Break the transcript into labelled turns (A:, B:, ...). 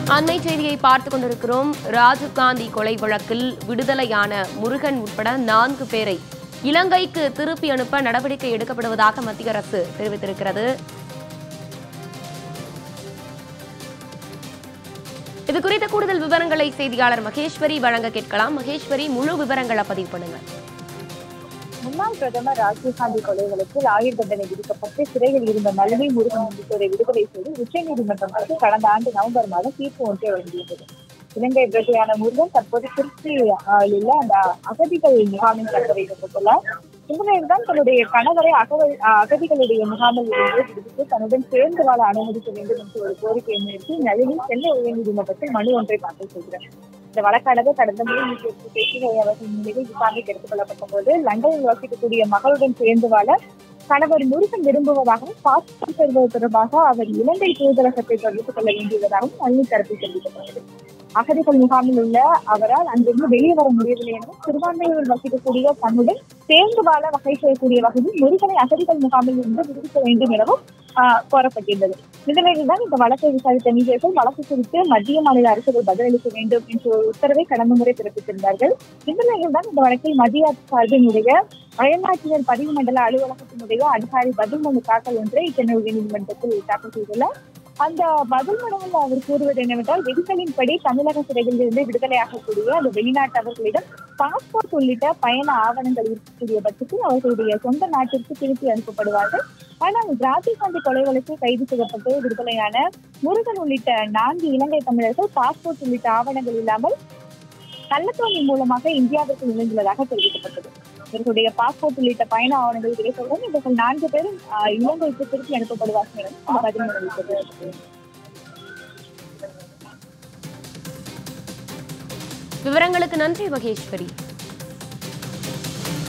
A: அண்மை செய்தியை பார்த்துக் கொண்டிருக்கிறோம் ராஜீவ்காந்தி கொலை வழக்கில் விடுதலையான முருகன் உட்பட நான்கு பேரை இலங்கைக்கு திருப்பி அனுப்ப நடவடிக்கை எடுக்கப்படுவதாக மத்திய அரசு தெரிவித்திருக்கிறது இது குறித்த கூடுதல் விவரங்களை செய்தியாளர் மகேஸ்வரி வழங்க கேட்கலாம் மகேஸ்வரி முழு விவரங்களை பதிவு பண்ணுங்க
B: முன்னாள் பிரதமர் ராஜீவ்காந்தி கொலை வழக்கில் ஆயுள் தண்டனை விதிக்கப்பட்டு சிறையில் இருந்த நளினி முருகன் உள்ளிட்டோரை விடுதலை செய்து உச்சநீதிமன்றம் அரசு கடந்த ஆண்டு நவம்பர் மாதம் தீர்ப்பு ஒன்றை வழங்கியுள்ளது இலங்கை பிரஜையான முருகன் தற்போது திருச்சியில் உள்ள அந்த அகதிகள் முகாமில் தக்க வைக்கப்பட்டுள்ளார் இந்த நிலையில்தான் தன்னுடைய கணவரை அகவல் அஹ் அகதிகளுடைய முகாமில் இருந்து விடுவித்து தன்னுடன் சேர்ந்து வாழ அனுமதிக்க வேண்டும் என்று ஒரு கோரிக்கையை முயற்சி நளினி சென்னை உயர்நீதிமன்றத்தில் மனு ஒன்றை தாக்கல் செய்கிறார் இந்த வழக்கானது கடந்த முறை நீதிபதி பேசிய அவர்கள் முன்னிலையில் விசாரணைக்கு எடுத்துக் கொள்ளப்பட்ட போது லண்டனில் வசிக்கக்கூடிய மகளுடன் சேர்ந்து வாழ கணவர் முருகன் விரும்புவதாகவும் பாஸ்போர்ட் பெறுவது தொடர்பாக அவர் இலங்கை தூதரகத்தை தொடர்பு கொள்ள வேண்டியதாகவும் நளினி தரப்பில் தெரிவிக்கப்பட்டது அகதிகள் முகாமில் உள்ள அவரால் அங்கிருந்து வெளியே வர முடியவில்லை எனவும் சிறுபான்மையினர் வசிக்கக்கூடிய தன்னுடன் சேர்ந்து வாழ வகை செய்யக்கூடிய வகையில் முருகனை அகதிகள் முகாமில் இருந்து விடுவிக்க வேண்டும் எனவும் ஆஹ், கோரப்பட்டிருந்தது இந்த நிலையில்தான் இந்த வழக்கை விசாரித்த நீதிபதிகள் வழக்கு குறித்து மத்திய மாநில அரசுகள் பதிலளிக்க வேண்டும் என்ற ஒரு உத்தரவை கடந்த முறை பிறப்பித்திருந்தார்கள் இந்த நிலையில்தான் இந்த வழக்கில் மத்திய அரசு சார்பினுடைய அயல்நாட்டினர் பதிவு மண்டல அலுவலகத்தினுடைய அதிகாரி பதில் மனு தாக்கல் ஒன்றை சென்னை உயர்நீதிமன்றத்தில் தாக்கல் செய்துள்ளார் அந்த பதில் மனுவில் அவர் கூறுவது என்னவென்றால் விதிகளின்படி தமிழக சிறைகளில் இருந்து விடுதலையாகக்கூடிய அந்த வெளிநாட்டவர்களிடம் பாஸ்போர்ட் உள்ளிட்ட பயண ஆவணங்கள் இருக்கக்கூடிய பட்சத்தில் அவர்களுடைய சொந்த நாட்டிற்கு திருப்பி அனுப்பப்படுவார்கள் ஆனால் ராஜீவ்காந்தி கொலை வழக்கில் கைது செய்யப்பட்டு விடுதலையான முருகன் உள்ளிட்ட நான்கு இலங்கை தமிழர்கள் பாஸ்போர்ட் உள்ளிட்ட ஆவணங்கள் இல்லாமல் கள்ளத்தோணி மூலமாக இந்தியாவிற்கு நுழைந்துள்ளதாக தெரிவிக்கப்பட்டது இவர்களுடைய பாஸ்போர்ட் உள்ளிட்ட பயண ஆவணங்கள் கிடைத்தவுடன் இவர்கள் நான்கு பேரும் ஆஹ், இலங்கைக்கு திருப்பி அனுப்பப்படுவார்கள் என இந்த பதில் மனு அளிக்கப்பட்டது.
A: விவரங்களுக்கு நன்றி மகேஸ்வரி